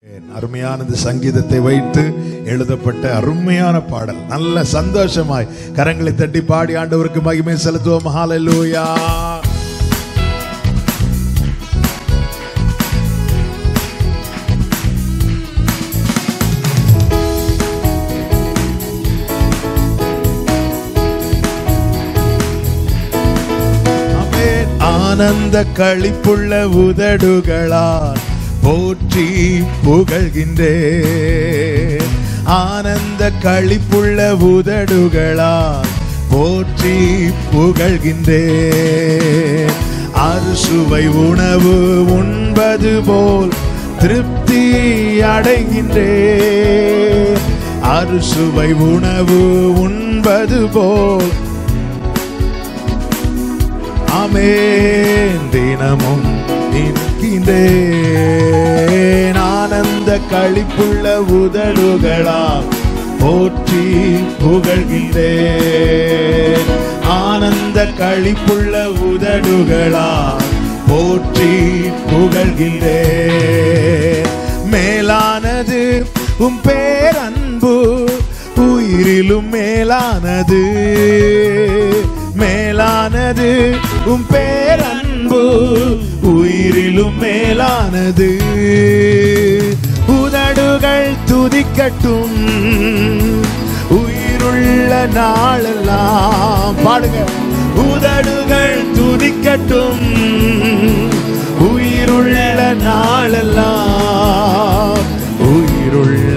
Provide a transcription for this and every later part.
அருமையான இந்த சங்கீதத்தை வைத்து எழுதப்பட்ட அருமையான பாடல் நல்ல சந்தோஷமாய் கரங்களை தட்டி பாடி ஆண்டவருக்கு மகிமை செலுத்துவோம் ஹalleluya ஆமென். ஆனந்த களிப்புள்ள உதடுகளால் போற்றி புகழ்கின்றேன் ஆனந்த களிப்புள்ள உதடுகளால் போற்றி புகழ்கின்றேன் அறுசுவை உணவு உண்பது போல் திருப்தி அடைகின்றேன் அறுசுவை உணவு உண்பது போல் ஆமென் தினமும் நிற்கின்றேன் ஆனந்த களிப்புள்ள உதடுகளா போற்றி புகழ்கின்றேன் ஆனந்த களிப்புள்ள உதடுகளா போற்றி புகழ்கின்றேன் மேலானது உம் பேரன்பு உயிரிலும் மேலானது மேலானது உம் பேரன்பு உயிரிலும் மேலானது உதடுகள் துதிக்கட்டும் உயிருள்ள நாளெல்லாம் பாடுங்க உதடுகள் துதிக்கட்டும் உயிருள்ள நாளெல்லாம் உயிருள்ள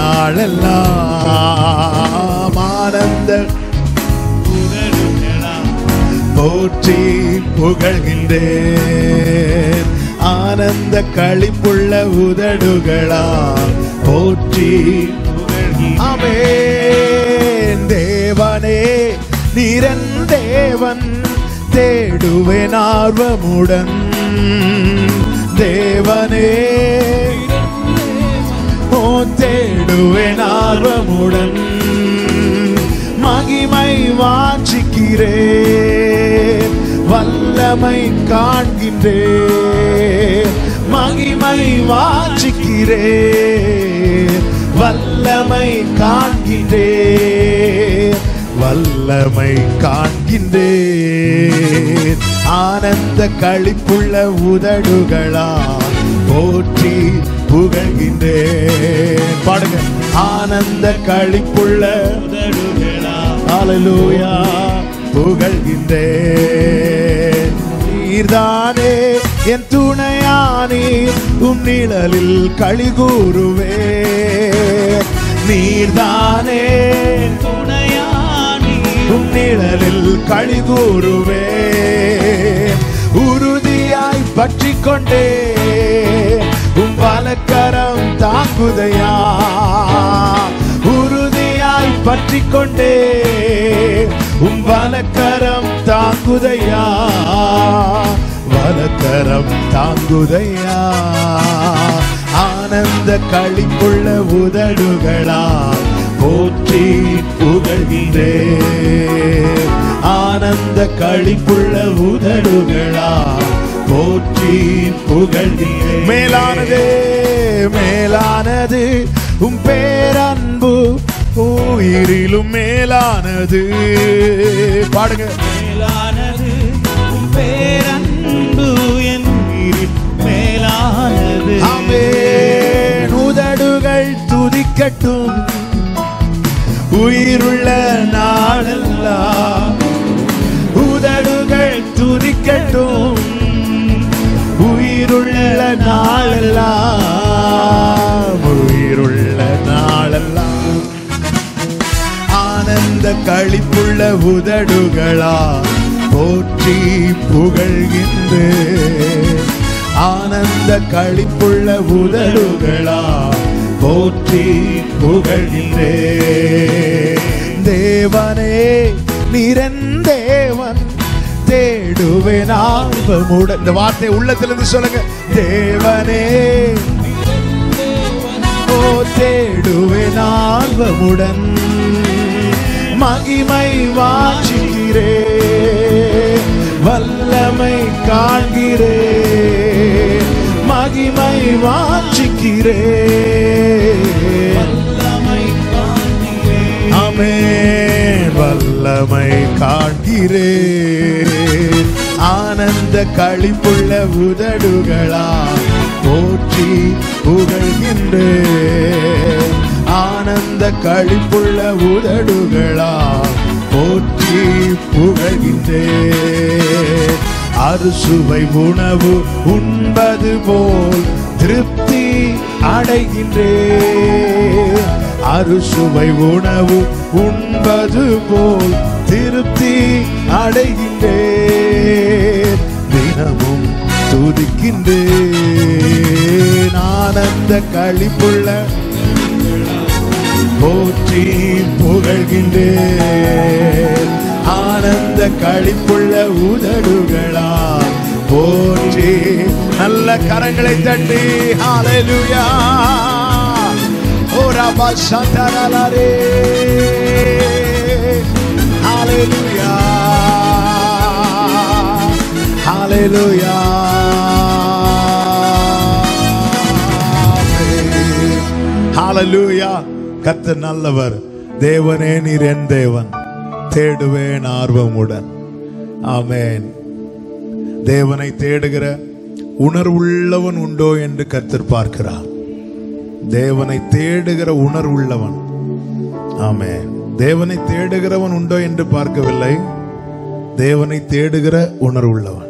நாளெல்லாம் ஆனந்த போற்றி புகழ்கின்றேன் ஆனந்த களிப்புள்ள உதடுகளா போற்றி ஆமென் தேவனே நீரன் தேவன் தேடுவேன் ஆர்வமுடன் தேவனே ஓ தேடுவேன் ஆர்வமுடன் மகிமை வாஞ்சிக்கிறேன் வல்லமை காண்கின்றேன் மகிமை வாஞ்சிக்கிறேன் வல்லமை காண்கின்றேன் வல்லமை காண்கின்றேன் ஆனந்த களிப்புள்ள உதடுகளா போற்றி புகழ்கின்றேன் பாடுங்க ஆனந்த களிப்புள்ள ஹalleluya புகழ்கின்றேன் நீர்தானே என் துணையானி உம் நிழலில் களி கூறுவே நீர்தானே உம் நிழலில் களி கூறுவே உறுதியாய் பற்றி கொண்டே உம் வலக்கரம் தாங்குதையா உறுதியாய் பற்றி கொண்டே உம் வலக்கரம் தாங்குதையா வலக்கரம் தாங்குதையா ஆனந்த களிப்புள்ள உதடுகளா போற்றி புகழ்கின்றேன் ஆனந்த களிப்புள்ள உதடுகளா போற்றி புகழ்கின்றேன் மேலானது மேலானது உம் பேரன்பு உயிரிலும் மேலானது பாடுங்க மேலானது உம் பேரன்பு என் உயிரில் மேலானது ஆமென் உதடுகள் துதிக்கட்டும் உயிருள்ள நாளெல்லாம் உதடுகள் துதிக்கட்டும் உயிருள்ள நாளெல்லாம் உயிருள்ள நாளெல்லாம் ஆனந்த களிப்புள்ள உதடுகளா போற்றி புகழ்கின்றேன் ஆனந்த களிப்புள்ள உதடுகளா போற்றி புகழ்கின்றேன் தேவனே நிரன் தேவன் தேடுவேன் ஆர்வமுடன் இந்த வார்த்தை உள்ளத்திலிருந்து சொல்லுங்க தேவனே ஓ தேடுவேன் ஆர்வமுடன் மகிமை வாஞ்சிக்கிறே வல்லமை காண்கிறே மகிமை வாஞ்சிக்கிறே காண்கிறே வல்லமை காண்கிறே ஆமென் வல்லமை காண்கிறேன் ஆனந்த களிப்புள்ள உதடுகளா போற்றி புகழ்கின்றேன் ஆனந்த களிப்புள்ள உதடுகளா போற்றி புகழ்கின்றேன் அறுசுவை உணவு உண்பது போல் திருப்தி அடைகின்றேன் அறுசுவை உணவு உண்பது போல் திருப்தி அடைகின்றேன் தினமும் துதிக்கின்றேன் ஆனந்த களிப்புள்ள போற்றி புகழ்கின்றேன் ஆனந்த களிப்புள்ள உதடுகளா போற்றி நல்ல கரங்களை தட்டி ஹalleluya ஓ ரபா சந்தரலரே ஹalleluya ஹalleluya ஹalleluya கர்த்தர் நல்லவர் தேவனே நீர் என் தேவன் தேடுவேன் ஆர்வமுடன் ஆமென் தேவனை தேடுகிற உணர்வுள்ளவன் உண்டோ என்று கர்த்தர் பார்க்கிறார் தேவனை தேடுகிற உணர்வுள்ளவன் ஆமென் தேவனை தேடுகிறவன் உண்டோ என்று பார்க்கவில்லை தேவனை தேடுகிற உணர்வுள்ளவன்